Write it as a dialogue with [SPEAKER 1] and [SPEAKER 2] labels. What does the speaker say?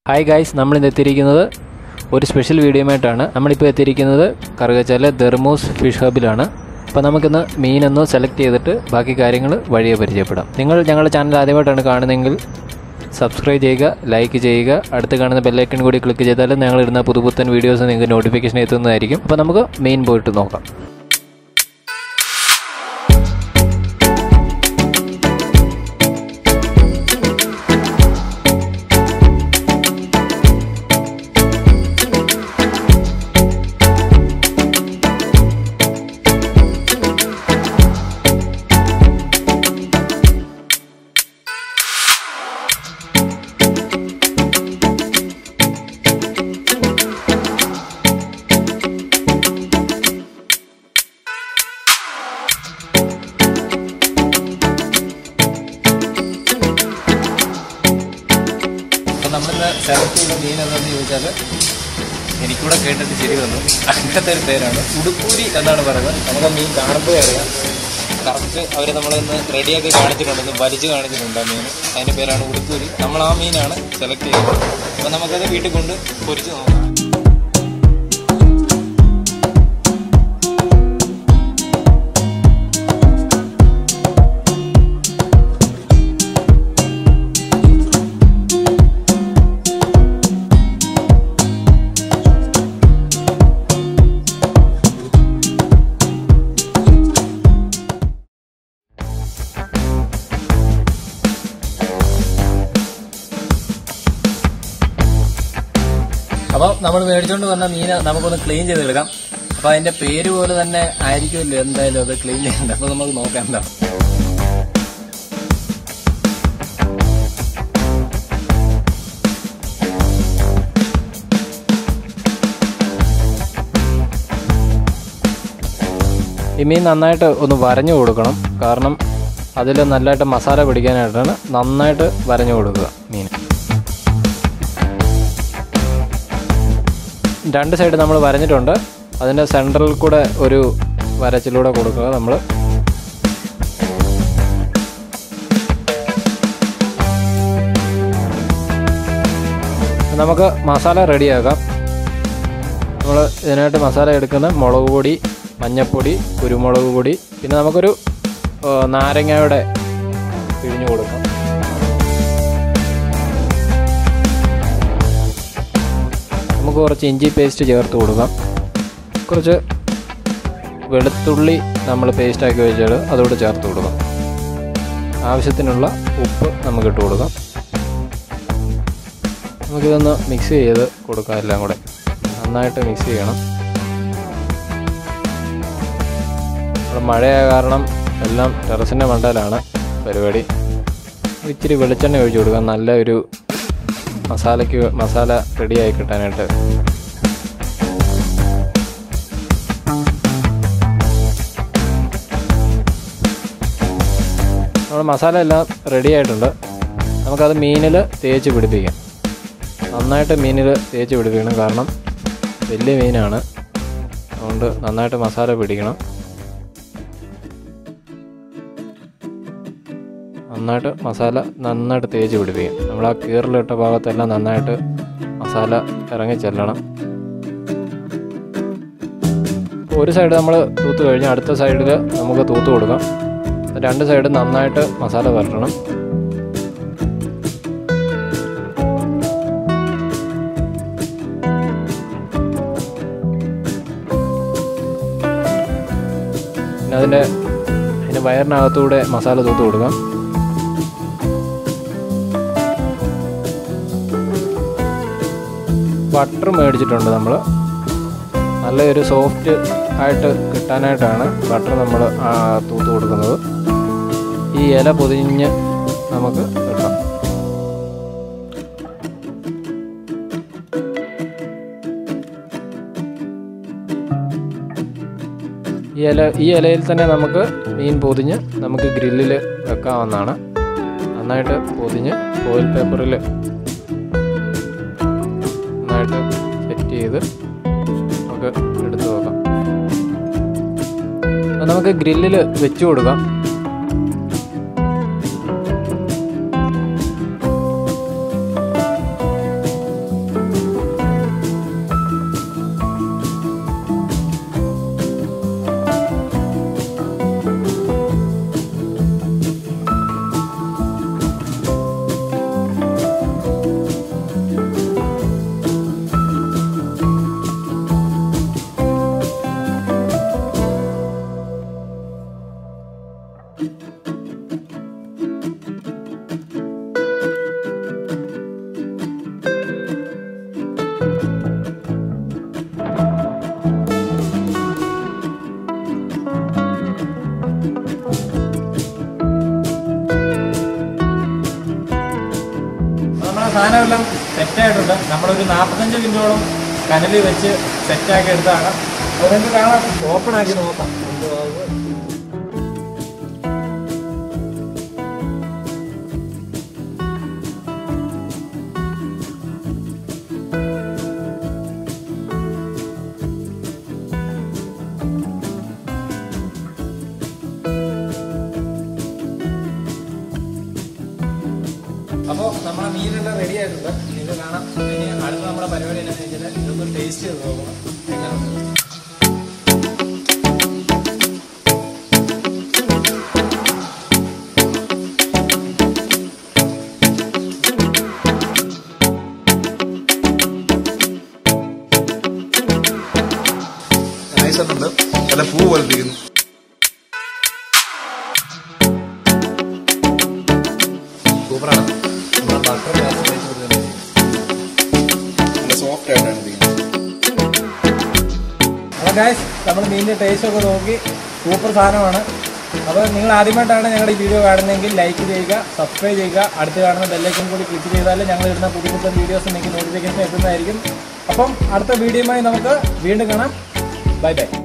[SPEAKER 1] Hi guys നമ്മൾ ഇന്ന് എത്തിയിരിക്കുന്നത് ഒരു സ്പെഷ്യൽ വീഡിയോയുമായിട്ടാണ് നമ്മളിപ്പോൾ എത്തിയിരിക്കുന്നത് കറുകച്ചാലെ ദർമൂസ് ഫിഷ് ഹബിലാണ് അപ്പോൾ നമുക്കിന്ന് മീനൊന്ന് സെലക്ട് ചെയ്തിട്ട് ബാക്കി കാര്യങ്ങൾ വഴിയെ പരിചയപ്പെടാം നിങ്ങൾ ഞങ്ങളുടെ ചാനൽ ആദ്യമായിട്ടാണ് കാണുന്നതെങ്കിൽ സബ്സ്ക്രൈബ് ചെയ്യുക ലൈക്ക് ചെയ്യുക അടുത്ത് കാണുന്ന ബെല്ലൈക്കൺ കൂടി ക്ലിക്ക് ചെയ്താൽ ഞങ്ങൾ ഇടുന്ന പുതുപുത്തൻ വീഡിയോസ് നിങ്ങൾക്ക് നോട്ടിഫിക്കേഷൻ എത്തുന്നതായിരിക്കും അപ്പോൾ നമുക്ക് മെയിൻ പോയിട്ട് നോക്കാം അപ്പോൾ നമ്മളിന്ന് സെലക്ട് ചെയ്ത മീൻ എന്താണെന്ന് ചോദിച്ചാൽ എനിക്കൂടെ കേട്ടിട്ട് ശരി വന്നു അങ്ങനത്തെ ഒരു പേരാണ് ഉടുപ്പൂരി എന്നാണ് പറയുന്നത് നമുക്ക് ആ മീൻ കാണുമ്പോഴേ അറിയാം കറക്റ്റ് അവർ നമ്മളിന്ന് റെഡിയാക്കി കാണിച്ചിട്ടുണ്ടെന്ന് വലിച്ചു കാണിച്ചിട്ടുണ്ട് ആ മീൻ അതിൻ്റെ പേരാണ് ഉടുപ്പൂരി നമ്മൾ ആ മീനാണ് സെലക്ട് ചെയ്തത് അപ്പോൾ നമുക്കത് വീട്ടിൽ കൊണ്ട് പൊരിച്ച് നോക്കാം അപ്പോൾ നമ്മൾ മേടിച്ചുകൊണ്ട് വന്ന മീന് നമുക്കൊന്ന് ക്ലീൻ ചെയ്തെടുക്കാം അപ്പോൾ അതിന്റെ പേര് പോലെ തന്നെ ആയിരിക്കുമല്ലോ എന്തായാലും അത് ക്ലീൻ ചെയ്യണ്ട അപ്പോൾ നമുക്ക് നോക്കാം എന്താ ഈ മീൻ നന്നായിട്ട് ഒന്ന് വരഞ്ഞു കൊടുക്കണം കാരണം അതിൽ നല്ലതായിട്ട് മസാല പിടിക്കാനായിട്ടാണ് നന്നായിട്ട് വരഞ്ഞു കൊടുക്കുക മീൻ രണ്ട് സൈഡ് നമ്മൾ വരഞ്ഞിട്ടുണ്ട് അതിൻ്റെ സെൻട്രൽ കൂടെ ഒരു വരച്ചിലൂടെ കൊടുക്കുക നമ്മൾ നമുക്ക് മസാല റെഡിയാക്കാം നമ്മൾ ഇതിനായിട്ട് മസാല എടുക്കുന്ന മുളക് പൊടി മഞ്ഞൾപ്പൊടി കുരുമുളക് പൊടി പിന്നെ നമുക്കൊരു ആ, നാരങ്ങയുടെ പിഴിഞ്ഞു കൊടുക്കാം നമുക്ക് കുറച്ച് ഇഞ്ചി പേസ്റ്റ് ചേർത്ത് കൊടുക്കാം കുറച്ച് വെളുത്തുള്ളി നമ്മൾ പേസ്റ്റാക്കി വെച്ചാൽ അതോട് ചേർത്ത് കൊടുക്കാം ആവശ്യത്തിനുള്ള ഉപ്പ് നമുക്ക് ഇട്ട് കൊടുക്കാം നമുക്കിതൊന്ന് മിക്സ് ചെയ്ത് കൊടുക്കാം എല്ലാം കൂടെ നന്നായിട്ട് മിക്സ് ചെയ്യണം ഇവിടെ മഴയായ കാരണം എല്ലാം ടെറസിൻ്റെ മണ്ടയിലാണ് പരിപാടി ഇച്ചിരി വെളിച്ചെണ്ണ ഒഴിച്ചു കൊടുക്കാം നല്ല ഒരു മസാലയ്ക്ക് മസാല റെഡിയായി കിട്ടാനായിട്ട് നമ്മുടെ മസാല എല്ലാം റെഡി ആയിട്ടുണ്ട് നമുക്കത് മീനിൽ തേച്ച് പിടിപ്പിക്കാം നന്നായിട്ട് മീനിൽ തേച്ച് പിടിപ്പിക്കണം കാരണം വലിയ മീനാണ് അതുകൊണ്ട് നന്നായിട്ട് മസാല പിടിക്കണം നന്നായിട്ട് മസാല നന്നായിട്ട് തേച്ച് പിടിപ്പിക്കും നമ്മൾ ആ കീറിലിട്ട ഭാഗത്തെല്ലാം നന്നായിട്ട് മസാല ഇറങ്ങി ചെല്ലണം ഒരു സൈഡ് നമ്മൾ തൂത്ത് കഴിഞ്ഞാൽ അടുത്ത സൈഡിൽ നമുക്ക് തൂത്ത് കൊടുക്കാം രണ്ട് സൈഡ് നന്നായിട്ട് മസാല വരട്ടണം പിന്നെ അതിൻ്റെ അതിൻ്റെ വയറിനകത്തൂടെ മസാല തൂത്ത് കൊടുക്കാം ബട്ടർ മേടിച്ചിട്ടുണ്ട് നമ്മൾ നല്ലൊരു സോഫ്റ്റ് ആയിട്ട് കിട്ടാനായിട്ടാണ് ബട്ടർ നമ്മൾ തൂത്ത് കൊടുക്കുന്നത് ഈ ഇല പൊതിഞ്ഞ് നമുക്ക് കിട്ടാം ഈ ഇല ഈ ഇലയിൽ തന്നെ നമുക്ക് മീൻ പൊതിഞ്ഞ് നമുക്ക് ഗ്രില്ലിൽ വെക്കാവുന്നതാണ് നന്നായിട്ട് പൊതിഞ്ഞ് ഓയിൽ പേപ്പറിൽ നന്നായിട്ട് സെറ്റ് ചെയ്ത് നമുക്ക് എടുത്തു വെക്കാം അത് നമുക്ക് ഗ്രില്ലിൽ വെച്ച് കൊടുക്കാം
[SPEAKER 2] നമ്മുടെ സാധനമെല്ലാം സെറ്റായിട്ടുണ്ട് നമ്മളൊരു നാൽപ്പത്തഞ്ച് മിനിറ്റോളം കനലിൽ വെച്ച് സെറ്റാക്കി എടുത്തതാണ് അപ്പോൾ നിങ്ങൾക്ക് കാണാം ഓപ്പൺ ആക്കി നോക്കാം എന്തുവാ ഇത്? അപ്പോൾ നമ്മുടെ മീനെല്ലാം റെഡി ആയിട്ടുണ്ട് ഇത് കാണാം ഇനി അടുത്ത നമ്മുടെ പരിപാടി എന്താണെന്ന് വെച്ചാൽ ഇതൊന്ന് ടേസ്റ്റ് ചെയ്ത് നോക്കണം എങ്ങനെയുണ്ട്
[SPEAKER 3] നൈസായിട്ടുണ്ട് നല്ല പൂ പോലെ ഇരിക്കുന്നു
[SPEAKER 2] സൂപ്പറാണ് നമ്മുടെ ബട്ടർ
[SPEAKER 3] നല്ല സോഫ്റ്റ് ആയിട്ടാണ് ഇരിക്കുന്നത്
[SPEAKER 2] അപ്പോൾ ഗായ്സ് നമ്മൾ മീനിൻ്റെ ടേസ്റ്റ് ഒക്കെ നോക്കി സൂപ്പർ സാധനമാണ് അപ്പോൾ നിങ്ങൾ ആദ്യമായിട്ടാണ് ഞങ്ങളുടെ ഈ വീഡിയോ കാണുന്നതെങ്കിൽ ലൈക്ക് ചെയ്യുക സബ്സ്ക്രൈബ് ചെയ്യുക അടുത്ത് കാണുന്ന ബെല്ലൈക്കൻ കൂടി ക്ലിക്ക് ചെയ്താൽ ഞങ്ങൾ ഇടുന്ന പുതിയ പുതിയ വീഡിയോസ് നിങ്ങൾക്ക് നോട്ടിഫിക്കേഷൻ എത്തുന്നതായിരിക്കും അപ്പം അടുത്ത വീഡിയോയുമായി നമുക്ക് വീണ്ടും കാണാം ബൈ ബൈ